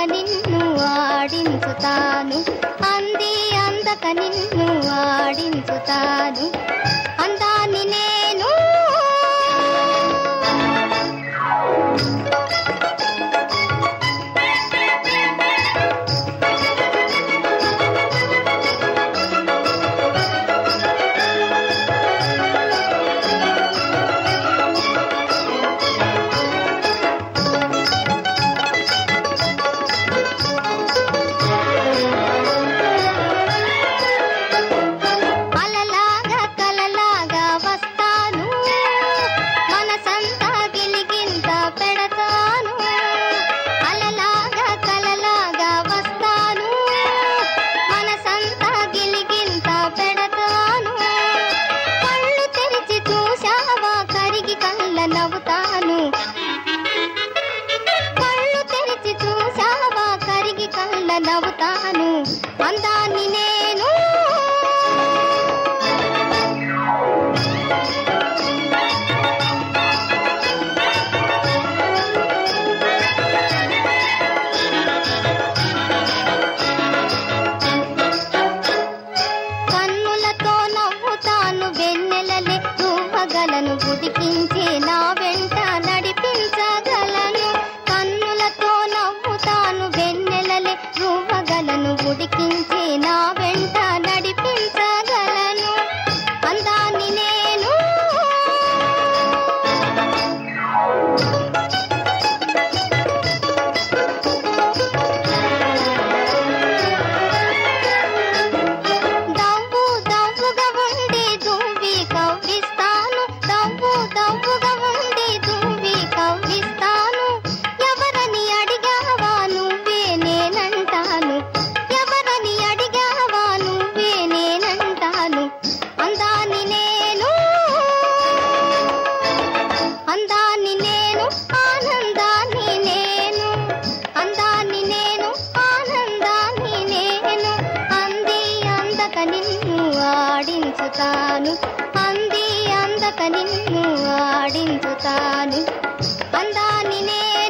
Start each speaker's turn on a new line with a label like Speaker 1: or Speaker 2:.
Speaker 1: నిన్ను ఆడించుతాను అంది అందక నిన్ను ఆడించుతాను అందాన్ని నేను అలలాగా కలలాగా వస్తాను మనసంతా గిలిగింత పెడతాను అలలాగా కలలాగా వస్తాను మనసంతా గిలిగింత పెడతాను కళ్ళు తెరిచి చూశావా కరిగి కళ్ళ నవ్వుతాను కళ్ళు తెరిచి చూశావా కరిగి కళ్ళ నవ్వుతాను అందాన్ని నేను కన్నులతో నవ్వుతాను వెన్నెలలే ఊహగలను ఉడికించి నా వెంట నడిపించగలను కన్నులతో నవ్వుతాను వెన్నెలలే ఊహగలను ఉడికించి నా వెంట నడిపించగలను అందాన్ని నేను దవ్వు దవ్వుగా ఉండి దువ్వి కవ్విస్తాను దవ్వు దవ్వుగా ఉండి దువ్వి కవ్విస్తాను ఎవరని అడిగావా నువ్వే నేనంటాను ఎవరని అడిగావా నువ్వే నేనంటాను అందాన్ని నేను అందాన్ని నేను ఆనందాన్ని నేను అందాన్ని నేను ఆనందాన్ని నేను అంది అందక నిన్ను ఆడించుతాను అంది అందక నిన్ను ఆడించుతాను అందాన్ని నేను